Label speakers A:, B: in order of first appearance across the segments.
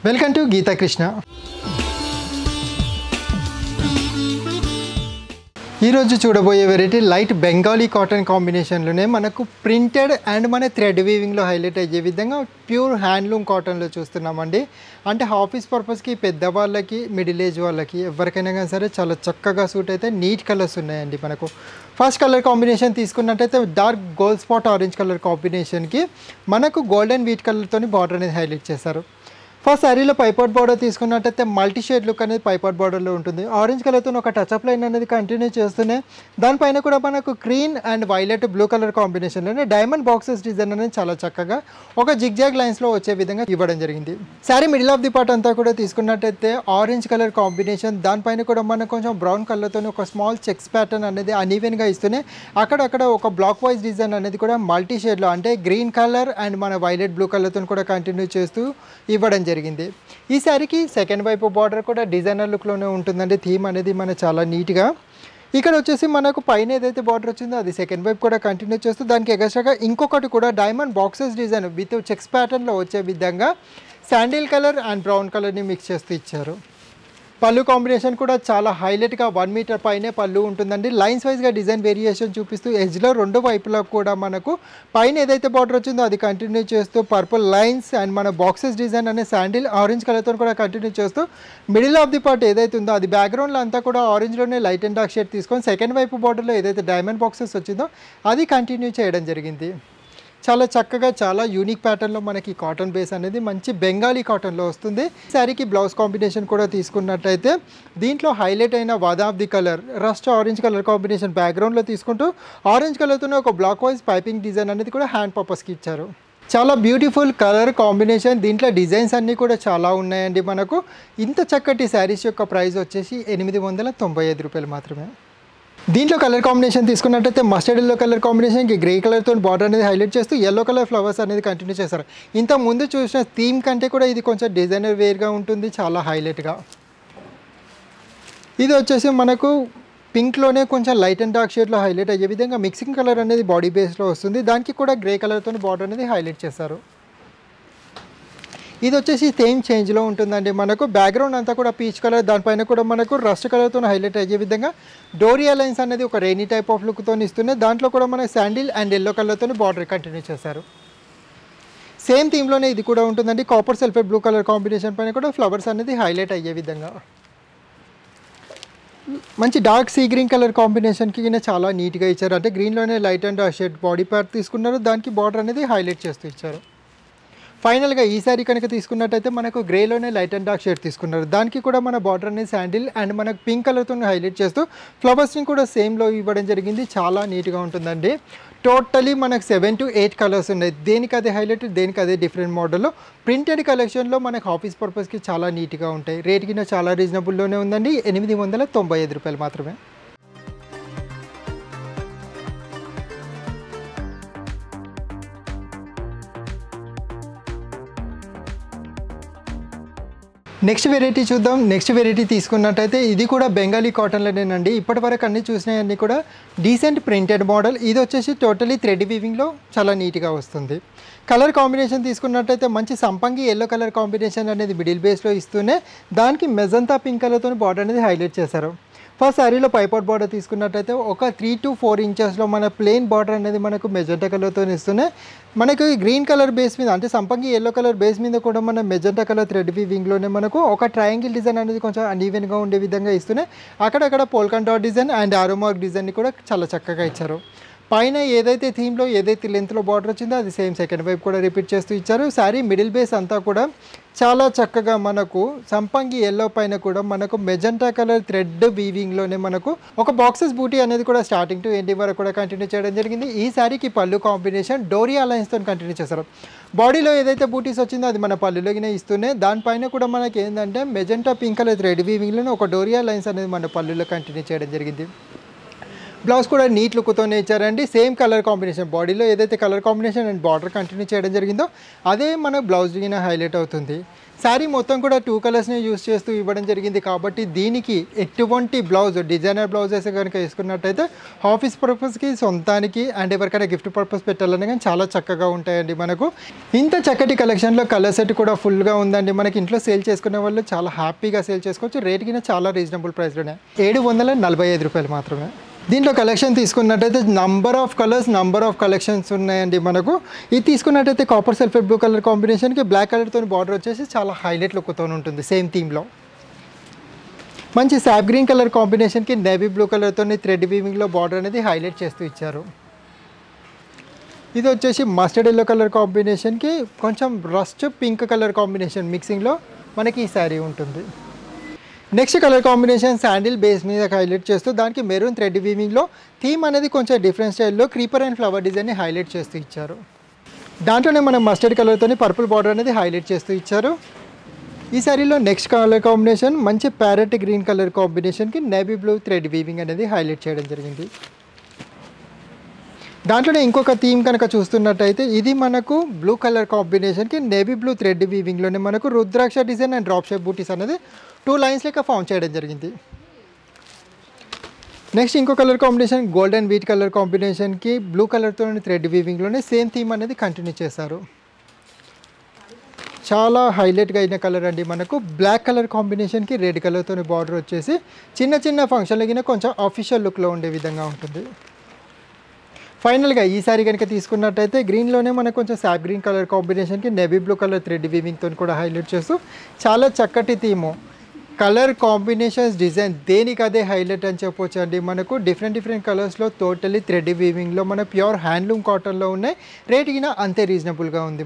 A: welcome to Gita Krishna ఈరోజు చూడబోయే variety light Bengali cotton కాంబినేషన్లోనే మనకు ప్రింటెడ్ అండ్ మన థ్రెడ్ వీవింగ్లో హైలైట్ అయ్యే విధంగా ప్యూర్ హ్యాండ్లూమ్ కాటన్లో చూస్తున్నామండి అంటే ఆఫీస్ పర్పస్కి పెద్దవాళ్ళకి మిడిల్ ఏజ్ వాళ్ళకి ఎవరికైనా కానీ సరే చాలా చక్కగా సూట్ అయితే నీట్ కలర్స్ ఉన్నాయండి మనకు ఫస్ట్ కలర్ కాంబినేషన్ తీసుకున్నట్టయితే dark gold spot orange colour కాంబినేషన్కి మనకు గోల్డెన్ వీట్ కలర్తోని బార్డర్ అనేది హైలైట్ చేశారు ఫస్ట్ శారీలో పైపాట్ బార్డర్ తీసుకున్నట్టయితే మల్టీ షేడ్ లుక్ అనేది పైపాట్ బార్డర్లో ఉంటుంది ఆరెంజ్ కలర్తో ఒక టచ్అప్ లైన్ అనేది కంటిన్యూ చేస్తూనే దానిపైన కూడా మనకు green and violet blue colour కాంబినేషన్లోనే డైమండ్ బాక్సెస్ డిజైన్ అనేది చాలా చక్కగా ఒక జిగ్జాగ్ లైన్స్లో వచ్చే విధంగా ఇవ్వడం జరిగింది sari middle of the part అంతా కూడా తీసుకున్నట్టయితే ఆరెంజ్ కలర్ కాంబినేషన్ దానిపైన కూడా మనకు కొంచెం బ్రౌన్ కలర్తో ఒక స్మాల్ చెక్స్ ప్యాటర్న్ అనేది అన్ఈవెన్గా ఇస్తూనే అక్కడక్కడ ఒక బ్లాక్ వైజ్ డిజైన్ అనేది కూడా మల్టీ షేడ్లో అంటే గ్రీన్ కలర్ అండ్ మన వైలెట్ బ్లూ కలర్తో కూడా కంటిన్యూ చేస్తూ ఇవ్వడం జరిగింది ఈ శారీకి సెకండ్ వైపు బార్డర్ కూడా డిజైనర్ లుక్లోనే ఉంటుందండి థీమ్ అనేది మన చాలా నీట్గా ఇక్కడ వచ్చేసి మనకు పైన ఏదైతే బార్డర్ వచ్చిందో అది సెకండ్ వైపు కూడా కంటిన్యూ చేస్తూ దానికి ఎగస్ట్రాగా ఇంకొకటి కూడా diamond boxes design with checks ప్యాటర్న్లో వచ్చే విధంగా శాండిల్ కలర్ అండ్ బ్రౌన్ కలర్ని మిక్స్ చేస్తూ ఇచ్చారు పళ్ళు కాంబినేషన్ కూడా చాలా హైలైట్గా వన్ మీటర్ పైనే పళ్ళు ఉంటుందండి లైన్స్ వైజ్గా డిజైన్ వేరియేషన్ చూపిస్తూ ఎడ్జ్లో రెండు వైపులా కూడా మనకు పైన ఏదైతే బార్డర్ వచ్చిందో అది కంటిన్యూ చేస్తూ పర్పుల్ లైన్స్ అండ్ మన బాక్సెస్ డిజైన్ అనే శాండిల్ ఆరెంజ్ కలర్తో కూడా కంటిన్యూ చేస్తూ మిడిల్ ఆఫ్ ది పార్ట్ ఏదైతే ఉందో అది బ్యాక్గ్రౌండ్లో అంతా కూడా ఆరెంజ్లోనే లైట్ అండ్ డార్క్ షేడ్ తీసుకొని సెకండ్ వైపు బార్డర్లో ఏదైతే డైమండ్ బాక్సెస్ వచ్చిందో అది కంటిన్యూ చేయడం జరిగింది చాలా చక్కగా చాలా యూనిక్ ప్యాటర్న్లో మనకి కాటన్ బేస్ అనేది మంచి బెంగాలీ కాటన్లో వస్తుంది శారీకి బ్లౌజ్ కాంబినేషన్ కూడా తీసుకున్నట్టయితే దీంట్లో హైలైట్ అయిన one of the colour rust orange colour combination బ్యాక్గ్రౌండ్లో తీసుకుంటూ ఆరెంజ్ కలర్తోనే ఒక బ్లాక్ వైజ్ పైపింగ్ డిజైన్ అనేది కూడా హ్యాండ్ పర్పస్కి ఇచ్చారు చాలా బ్యూటిఫుల్ కలర్ కాంబినేషన్ దీంట్లో డిజైన్స్ అన్నీ కూడా చాలా ఉన్నాయండి మనకు ఇంత చక్కటి శారీస్ యొక్క ప్రైస్ వచ్చేసి ఎనిమిది వందల తొంభై ఐదు రూపాయలు మాత్రమే దీంట్లో కలర్ కాంబినేషన్ తీసుకున్నట్టయితే మస్టర్డ్ ఎల్లో కలర్ కాంబినేషన్కి గ్రే కలర్తో బార్డర్ అనేది హైలైట్ చేస్తూ ఎల్లో కలర్ ఫ్లవర్స్ అనేది కంటిన్యూ చేస్తారు ఇంత ముందు చూసిన థీమ్ కంటే కూడా ఇది కొంచెం డిజైనర్ వేర్గా ఉంటుంది చాలా హైలైట్గా ఇది వచ్చేసి మనకు పింక్లోనే కొంచెం లైట్ అండ్ డార్క్ షేడ్లో హైలైట్ అయ్యే విధంగా మిక్సింగ్ కలర్ అనేది బాడీ బేస్లో వస్తుంది దానికి కూడా గ్రే కలర్తో బార్డర్ అనేది హైలైట్ చేస్తారు ఇది వచ్చేసి సేమ్ చేంజ్లో ఉంటుందండి మనకు బ్యాక్గ్రౌండ్ అంతా కూడా పీచ్ కలర్ దానిపైన కూడా మనకు రస్ట్ కలర్తో హైలైట్ అయ్యే విధంగా డోరియా లైన్స్ అనేది ఒక రెయినీ టైప్ ఆఫ్ లుక్తో ఇస్తూనే దాంట్లో కూడా మనకు శాండిల్ అండ్ ఎల్లో కలర్తో బార్డర్ కంటిన్యూ చేశారు సేమ్ థీమ్లోనే ఇది కూడా ఉంటుందండి copper sulphate blue colour combination పైన కూడా ఫ్లవర్స్ అనేది హైలైట్ అయ్యే విధంగా మంచి డార్క్ సీ గ్రీన్ కలర్ కాంబినేషన్కి కింద చాలా నీట్గా ఇచ్చారు అంటే గ్రీన్లోనే light and shade body part తీసుకున్నారు దానికి బార్డర్ అనేది హైలైట్ చేస్తూ ఇచ్చారు ఫైనల్గా ఈ సారీ కనుక తీసుకున్నట్టయితే మనకు గ్రేలోనే లైట్ అండ్ డార్క్ షేడ్ తీసుకున్నారు దానికి కూడా మన బార్డర్ అనేది శాండిల్ అండ్ మనకు పింక్ కలర్తో హైలైట్ చేస్తూ ఫ్లవర్స్ని కూడా సేమ్లో ఇవ్వడం జరిగింది చాలా నీట్గా ఉంటుందండి టోటలీ మనకు సెవెన్ టు ఎయిట్ కలర్స్ ఉన్నాయి దేనికి అదే హైలైట్ దేనికి అదే డిఫరెంట్ మోడల్లో ప్రింటెడ్ కలెక్షన్లో మనకు ఆఫీస్ పర్పస్కి చాలా నీట్గా ఉంటాయి రేట్ కింద చాలా రీజనబుల్లోనే ఉందండి ఎనిమిది వందల తొంభై ఐదు రూపాయలు మాత్రమే నెక్స్ట్ వెరైటీ చూద్దాం నెక్స్ట్ వెరైటీ తీసుకున్నట్టయితే ఇది కూడా బెంగాలీ కాటన్లోనేనండి ఇప్పటి వరకు అన్ని చూసినవన్నీ కూడా డీసెంట్ ప్రింటెడ్ మోడల్ ఇది వచ్చేసి టోటలీ థ్రెడ్ వీవింగ్లో చాలా నీట్గా వస్తుంది కలర్ కాంబినేషన్ తీసుకున్నట్టయితే మంచి సంపంగి ఎల్లో కలర్ కాంబినేషన్ అనేది మిడిల్ బేస్లో ఇస్తూనే దానికి మెజంతా పింక్ కలర్తో బార్డర్ అనేది హైలైట్ చేశారు ఫస్ట్ శారీలో పైపాట్ బార్డర్ తీసుకున్నట్టయితే ఒక త్రీ టు ఫోర్ ఇంచెస్లో మన ప్లెయిన్ బార్డర్ అనేది మనకు మెజెంటా కలర్తో ఇస్తూనే మనకు గ్రీన్ కలర్ బేస్ మీద అంటే సంపంగి ఎల్లో కలర్ బేస్ మీద కూడా మన మెజెంటా కలర్ థ్రెడ్ వీవింగ్లోనే మనకు ఒక ట్రయాంగిల్ డిజైన్ అనేది కొంచెం అన్ఈవెన్గా ఉండే విధంగా ఇస్తూనే అక్కడక్కడ polka dot design and arrow mark డిజైన్ని కూడా చాలా చక్కగా ఇచ్చారు పైన ఏదైతే థీమ్లో ఏదైతే లెంత్లో బార్డర్ వచ్చిందో అది సేమ్ సెకండ్ వైపు కూడా రిపీట్ చేస్తూ ఇచ్చారు శారీ మిడిల్ బేస్ అంతా కూడా చాలా చక్కగా మనకు సంపంగి ఎల్లో పైన కూడా మనకు మెజెంటా కలర్ థ్రెడ్ వీవింగ్లోనే మనకు ఒక బాక్సెస్ బూటీ అనేది కూడా స్టార్టింగ్ టు ఎండింగ్ వరకు కూడా కంటిన్యూ చేయడం జరిగింది ఈ శారీకి పళ్ళు కాంబినేషన్ డోరియా లైన్స్తో కంటిన్యూ చేశారు బాడీలో ఏదైతే బూటీస్ వచ్చిందో అది మన పళ్ళులోనే ఇస్తూనే దానిపైన కూడా మనకి ఏంటంటే మెజెంటా పింక్ కలర్ థ్రెడ్ వీవింగ్లోనే ఒక డోరియా లైన్స్ అనేది మన పళ్ళులో కంటిన్యూ చేయడం జరిగింది బ్లౌజ్ కూడా నీట్ లుక్తోనే ఇచ్చారండి సేమ్ కలర్ కాంబినేషన్ బాడీలో ఏదైతే colour combination and border continue చేయడం జరిగిందో అదే మన బ్లౌజ్ దిగిన హైలైట్ అవుతుంది శారీ మొత్తం కూడా టూ కలర్స్ని యూస్ చేస్తూ ఇవ్వడం జరిగింది కాబట్టి దీనికి ఎటువంటి బ్లౌజ్ డిజైనర్ బ్లౌజెస్ కనుక వేసుకున్నట్టయితే ఆఫీస్ పర్పస్కి సొంతానికి అండ్ ఎవరికైనా గిఫ్ట్ పర్పస్ పెట్టాలని కానీ చాలా చక్కగా ఉంటాయండి మనకు ఇంత చక్కటి కలెక్షన్లో కలర్ సెట్ కూడా ఫుల్గా ఉందండి మనకి ఇంట్లో సేల్ చేసుకునే వాళ్ళు చాలా హ్యాపీగా సేల్ చేసుకోవచ్చు రేట్ కింద చాలా రీజనబుల్ ప్రైస్లోనే ఏడు వందల నలభై ఐదు రూపాయలు మాత్రమే దీంట్లో కలెక్షన్ తీసుకున్నట్టయితే number of colours number of collections ఉన్నాయండి మనకు ఇది తీసుకున్నట్టయితే కాపర్ సల్ఫేట్ బ్లూ కలర్ కాంబినేషన్కి బ్లాక్ కలర్తో బార్డర్ వచ్చేసి చాలా హైలైట్ లుక్తో ఉంటుంది సేమ్ థీమ్లో మంచి సాప్ గ్రీన్ కలర్ కాంబినేషన్కి నేవీ బ్లూ కలర్తో థ్రెడ్ వీవింగ్లో బార్డర్ అనేది హైలైట్ చేస్తూ ఇచ్చారు ఇది వచ్చేసి మస్టర్డ్ ఎల్లో కలర్ కాంబినేషన్కి కొంచెం రస్ట్ పింక్ కలర్ కాంబినేషన్ మిక్సింగ్లో మనకి ఈ శారీ ఉంటుంది next colour combination sandal base మీద హైలైట్ చేస్తూ దానికి మెరూన్ థ్రెడ్ వీవింగ్లో థీమ్ అనేది కొంచెం డిఫరెంట్ స్టైల్లో క్రీపర్ అండ్ ఫ్లవర్ డిజైన్ని హైలైట్ చేస్తూ ఇచ్చారు దాంట్లోనే మనం మస్టర్డ్ కలర్తోని పర్పుల్ బార్డర్ అనేది హైలైట్ చేస్తూ ఇచ్చారు ఈ శారీలో నెక్స్ట్ కలర్ కాంబినేషన్ మంచి ప్యారెట్ గ్రీన్ కలర్ కాంబినేషన్కి నేవీ బ్లూ థ్రెడ్ వీవింగ్ అనేది హైలైట్ చేయడం జరిగింది దాంట్లోనే ఇంకొక థీమ్ కనుక చూస్తున్నట్టయితే ఇది మనకు బ్లూ కలర్ కాంబినేషన్కి నేవీ బ్లూ థ్రెడ్ వీవింగ్లోనే మనకు rudraksha design and drop shape బూటీస్ అనేది టూ లైన్స్ లెక్క ఫామ్ చేయడం జరిగింది నెక్స్ట్ ఇంకో colour combination golden wheat colour కాంబినేషన్కి బ్లూ కలర్తో థ్రెడ్ వీవింగ్లోనే సేమ్ థీమ్ అనేది కంటిన్యూ చేశారు చాలా హైలైట్గా అయిన కలర్ అండి మనకు బ్లాక్ కలర్ కాంబినేషన్కి రెడ్ కలర్తో బార్డర్ వచ్చేసి చిన్న చిన్న ఫంక్షన్లకి కొంచెం అఫీషియల్ లుక్లో ఉండే విధంగా ఉంటుంది ఫైనల్గా ఈ సారీ కనుక తీసుకున్నట్టయితే గ్రీన్లోనే మనకు కొంచెం సాప్ గ్రీన్ కలర్ కాంబినేషన్కి నెవీ బ్లూ కలర్ థ్రెడ్ వీవింగ్తో కూడా హైలైట్ చేస్తూ చాలా చక్కటి థీము కలర్ కాంబినేషన్స్ డిజైన్ దేనికి అదే హైలైట్ అని చెప్పొచ్చు అండి మనకు డిఫరెంట్ డిఫరెంట్ కలర్స్లో టోటలీ థ్రెడ్ వీవింగ్లో మన ప్యూర్ హ్యాండ్లూమ్ కాటన్లో ఉన్నాయి రేట్ కింద అంతే రీజనబుల్గా ఉంది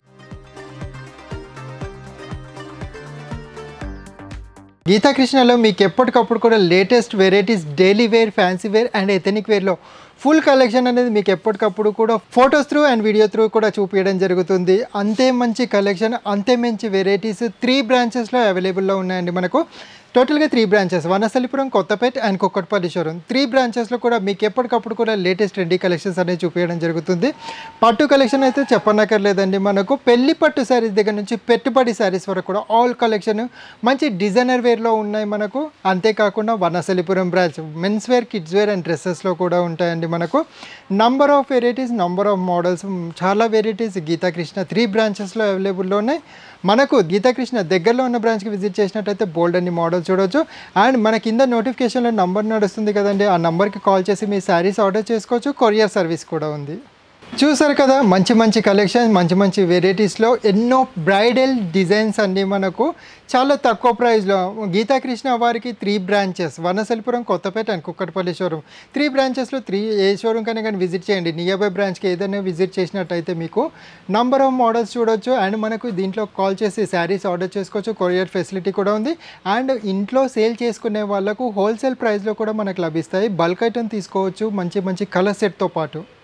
A: గీతాకృష్ణలో మీకు ఎప్పటికప్పుడు కూడా latest varieties daily wear fancy wear and ethnic వేర్లో ఫుల్ కలెక్షన్ అనేది మీకు ఎప్పటికప్పుడు కూడా photos through and video through కూడా చూపించడం జరుగుతుంది అంతే మంచి కలెక్షన్ అంతే మంచి వెరైటీస్ త్రీ బ్రాంచెస్లో అవైలబుల్లో ఉన్నాయండి మనకు టోటల్గా three branches Vanasthalipuram Kothapet and Kukatpally showroom three బ్రాంచెస్లో కూడా మీకు ఎప్పటికప్పుడు కూడా లేటెస్ట్ ట్రెండీ కలెక్షన్స్ అనేది చూపించడం జరుగుతుంది పట్టు కలెక్షన్ అయితే చెప్పనక్కర్లేదండి మనకు పెళ్లి పట్టు శారీస్ దగ్గర నుంచి పెట్టుబడి శారీస్ వరకు కూడా ఆల్ కలెక్షన్ మంచి డిజైనర్ వేర్లో ఉన్నాయి మనకు అంతేకాకుండా Vanasthalipuram branch men's wear kids wear and డ్రెస్సెస్లో కూడా ఉంటాయండి మనకు number of varieties number of models చాలా వెరైటీస్ గీతాకృష్ణ త్రీ బ్రాంచెస్లో అవైలబుల్లో ఉన్నాయి మనకు గీతాకృష్ణ దగ్గరలో ఉన్న బ్రాంచ్కి విజిట్ చేసినట్టయితే బోల్డ్ అన్ని మోడల్స్ చూడొచ్చు అండ్ మన కింద నోటిఫికేషన్లో నంబర్ నడుస్తుంది కదండి ఆ నంబర్కి కాల్ చేసి మీ శారీస్ ఆర్డర్ చేసుకోవచ్చు కొరియర్ సర్వీస్ కూడా ఉంది చూసారు కదా మంచి మంచి కలెక్షన్ మంచి మంచి వెరైటీస్లో ఎన్నో బ్రైడల్ డిజైన్స్ అన్నీ మనకు చాలా తక్కువ ప్రైస్లో గీతాకృష్ణ వారికి three branches Vanasthalipuram Kothapet and Kukatpally showroom three బ్రాంచెస్లో త్రీ ఏ షోరూమ్ కన్నా కానీ విజిట్ చేయండి నియర్ బై బ్రాంచ్కి ఏదైనా విజిట్ చేసినట్టయితే మీకు నంబర్ ఆఫ్ మోడల్స్ చూడొచ్చు అండ్ మనకు దీంట్లో కాల్ చేసి శారీస్ ఆర్డర్ చేసుకోవచ్చు కొరియర్ ఫెసిలిటీ కూడా ఉంది అండ్ ఇంట్లో సేల్ చేసుకునే వాళ్ళకు హోల్సేల్ ప్రైస్లో కూడా మనకు లభిస్తాయి బల్క్ ఐటమ్ తీసుకోవచ్చు మంచి మంచి కలర్ సెట్తో పాటు